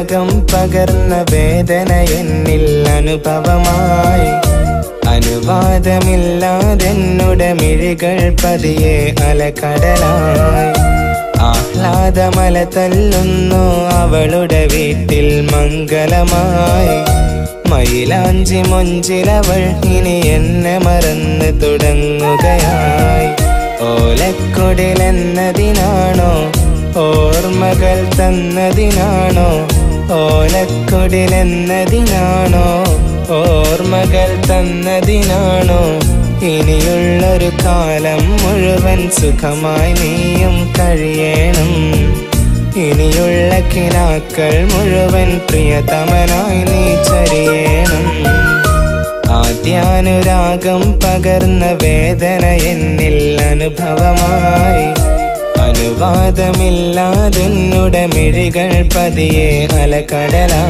അതിയാനുരാഗം പകർന്ന വേദന എന്നിൽ അനുഭവമായി അനുവാദമില്ലാതെന്നുടെ മിഴികൾ പതിയെ അലകടലായി ആഹ്ലാദമല തല്ലുന്നു അവളുടെ വീട്ടിൽ മംഗളമായി മയിലാഞ്ചി മൊഞ്ചിലവൾ ഇനി എന്നെ മറന്ന് തുടങ്ങുകയായി ഓലക്കൊടിലെന്നതിനാണോ ഓർമ്മകൾ തന്നതിനാണോ ഓലക്കൊടിലെന്നതിനാണോ ഓർമ്മകൾ തന്നതിനാണോ ഇനിയുള്ളൊരു കാലം മുഴുവൻ സുഖമായി നീയും കഴിയണം ഇനിയുള്ള കിനാക്കൾ മുഴുവൻ പ്രിയതമനായി നീ ചരിയണം ആദ്യാനുരാഗം പകർന്ന വേദന എന്നിൽ അനുഭവമായി അനുവാദമില്ലാതെന്നുടെ മിഴികൾ പതിയെ അലകടലാ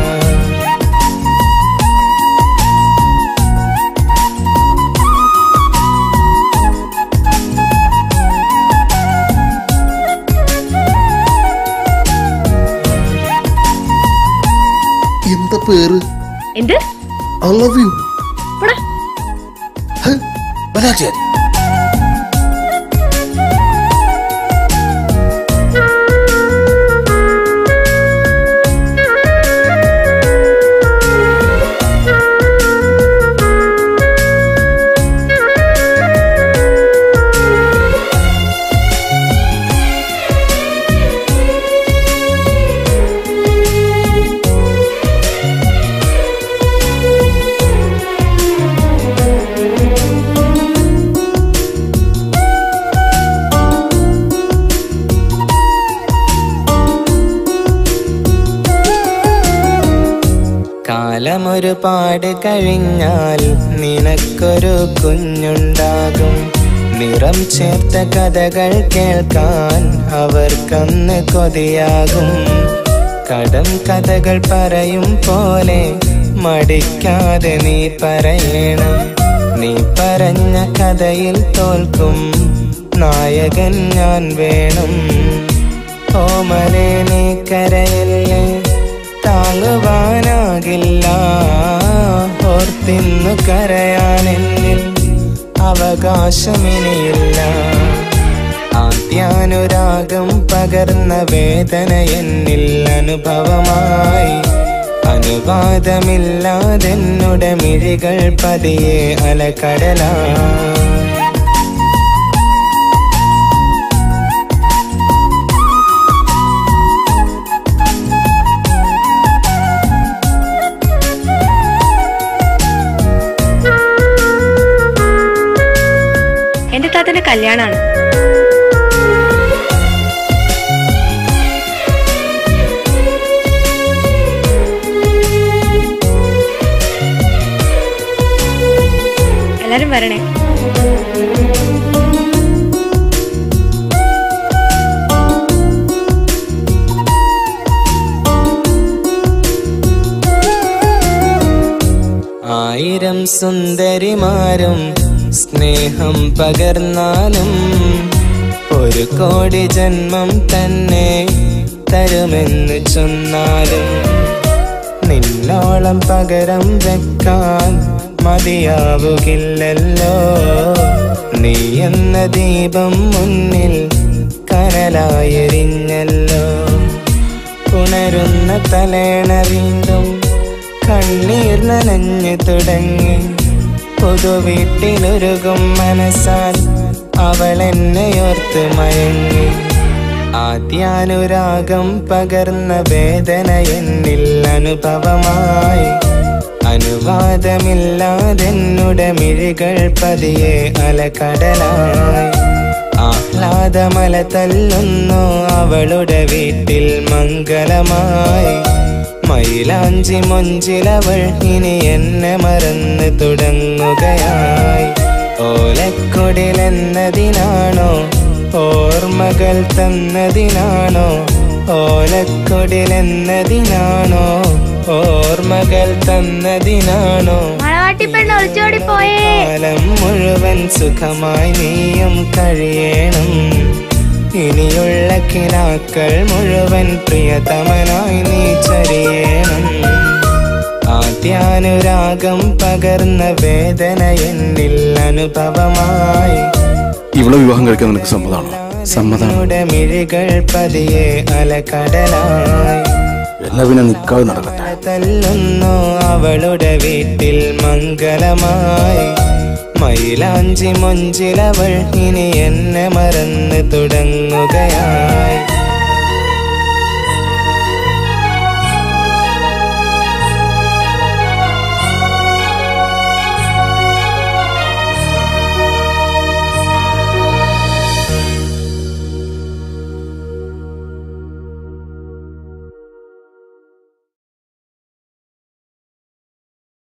എന്താ പേര് എന്ത് ഐ ലവ് യു പോടാ. മനാചാരി കാലമൊരുപാട് കഴിഞ്ഞാൽ നിനക്കൊരു കുഞ്ഞുണ്ടാകും നിറം ചേർത്ത കഥകൾ കേൾക്കാൻ അവർക്കന്ന് കൊതിയാകും കടം കഥകൾ പറയും പോലെ മടിക്കാതെ നീ പറയണം നീ പറഞ്ഞ കഥയിൽ തോൽക്കും നായകൻ ഞാൻ വേണം ഓമലെ നീ കരയല്ലേ താങ്ങുവാനാകില്ല ഓർത്തിന്നു കരയാനെന്നിൽ അവകാശമിനിയില്ല ആദ്യാനുരാഗം പകർന്ന വേദന എന്നിൽ അനുഭവമായി അനുവാദമില്ലാതെന്നുടെ മിഴികൾ പതിയെ അലകടലാ എന്റെ താത്തന്റെ കല്യാണാണ് എല്ലാരും വരണേ ആയിരം സുന്ദരിമാരും സ്നേഹം പകർന്നാലും ഒരു കോടി ജന്മം തന്നെ തരുമെന്ന് ചൊന്നാലും നിന്നോളം പകരം വെക്കാൻ മതിയാവുകില്ലല്ലോ നീ എന്ന ദീപം മുന്നിൽ കനലായെരിഞ്ഞല്ലോ ഉണരുന്ന തലേണ വീണ്ടും കണ്ണീർ നനഞ്ഞു തുടങ്ങി പുതുവീട്ടിലൊരുകും മനസ്സാൽ അവൾ എന്നെയോർത്ത് മയങ്ങി ആദ്യാനുരാഗം പകർന്ന വേദന എന്നിൽ അനുഭവമായി അനുവാദമില്ലാതെന്നുടെ മിഴികൾ പതിയെ അലകടലായി ആഹ്ലാദമല തല്ലുന്നു അവളുടെ വീട്ടിൽ മംഗളമായി മയിലാഞ്ചി മൊഞ്ചിലവൾ ഇനി എന്നെ മറന്ന് തുടങ്ങുകയായി ഓലക്കൊടിലെന്നതിനാണോ ഓർമ്മകൾ തന്നതിനാണോ ഓലക്കൊടിലെന്നതിനാണോ ഓർമ്മകൾ തന്നതിനാണോ മണവാട്ടിപ്പെണ്ണ് ഒളിച്ചോടി പോയേ കാലം മുഴുവൻ സുഖമായി നീയും കഴിയണം ഇനിയുള്ള കിനാക്കൾ മുഴുവൻ പ്രിയതമനായി നീ ചരിയേണം ആദ്യാനുരാഗം പകർന്ന വേദന എന്നിൽ അനുഭവമായി ഇവളെ വിവാഹം കഴിക്കാൻ നിനക്ക് സമ്മതമാണോ സമ്മതമാണ് നമ്മുടെ മിഴികൾ പതിയെ അലകടലായി എന്നാ പിന്നെ നിക്കാതെ നടക്കട്ടെ തല്ലുന്നു അവളുടെ വീട്ടിൽ മംഗളമായി മൈലാഞ്ചി മൊഞ്ചിലവൾ ഇനി എന്നെ മറന്ന് തുടങ്ങുകയായി